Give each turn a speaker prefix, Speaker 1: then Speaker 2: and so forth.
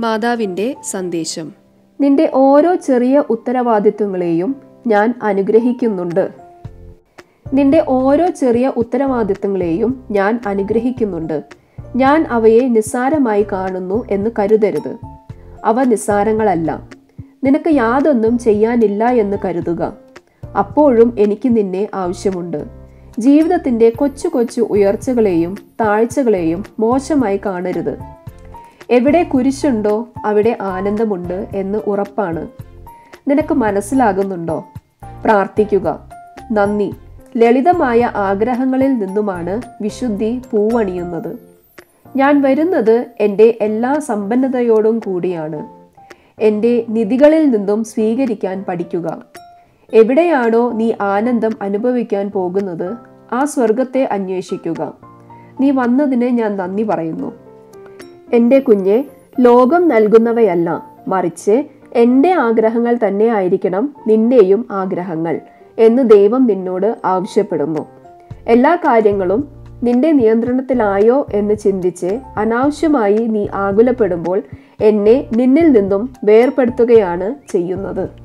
Speaker 1: മാതാവിൻ്റെ സന്ദേശം
Speaker 2: നിന്റെ ഓരോ ചെറിയ ഉത്തരവാദിത്വങ്ങളെയും ഞാൻ അനുഗ്രഹിക്കുന്നുണ്ട് നിന്റെ ഓരോ ചെറിയ ഉത്തരവാദിത്വങ്ങളെയും ഞാൻ അനുഗ്രഹിക്കുന്നുണ്ട് ഞാൻ അവയെ നിസ്സാരമായി കാണുന്നു എന്ന് കരുതരുത് അവ നിസ്സാരങ്ങളല്ല നിനക്ക് യാതൊന്നും ചെയ്യാനില്ല എന്ന് കരുതുക അപ്പോഴും എനിക്ക് നിന്നെ ആവശ്യമുണ്ട് ജീവിതത്തിന്റെ കൊച്ചു കൊച്ചു ഉയർച്ചകളെയും താഴ്ചകളെയും മോശമായി കാണരുത് എവിടെ കുരിശുണ്ടോ അവിടെ ആനന്ദമുണ്ട് എന്ന് ഉറപ്പാണ് നിനക്ക് മനസ്സിലാകുന്നുണ്ടോ പ്രാർത്ഥിക്കുക നന്ദി ലളിതമായ ആഗ്രഹങ്ങളിൽ നിന്നുമാണ് വിശുദ്ധി പൂവണിയുന്നത് ഞാൻ വരുന്നത് എൻ്റെ എല്ലാ സമ്പന്നതയോടും കൂടിയാണ് എൻ്റെ നിധികളിൽ നിന്നും സ്വീകരിക്കാൻ പഠിക്കുക എവിടെയാണോ നീ ആനന്ദം അനുഭവിക്കാൻ പോകുന്നത് ആ സ്വർഗത്തെ അന്വേഷിക്കുക നീ വന്നതിന് ഞാൻ നന്ദി പറയുന്നു എൻ്റെ കുഞ്ഞെ ലോകം നൽകുന്നവയല്ല മറിച്ച് എൻ്റെ ആഗ്രഹങ്ങൾ തന്നെ ആയിരിക്കണം നിന്റെയും ആഗ്രഹങ്ങൾ എന്ന് ദൈവം നിന്നോട് ആവശ്യപ്പെടുന്നു എല്ലാ കാര്യങ്ങളും നിന്റെ നിയന്ത്രണത്തിലായോ എന്ന് ചിന്തിച്ച് അനാവശ്യമായി നീ ആകുലപ്പെടുമ്പോൾ എന്നെ നിന്നിൽ നിന്നും വേർപെടുത്തുകയാണ് ചെയ്യുന്നത്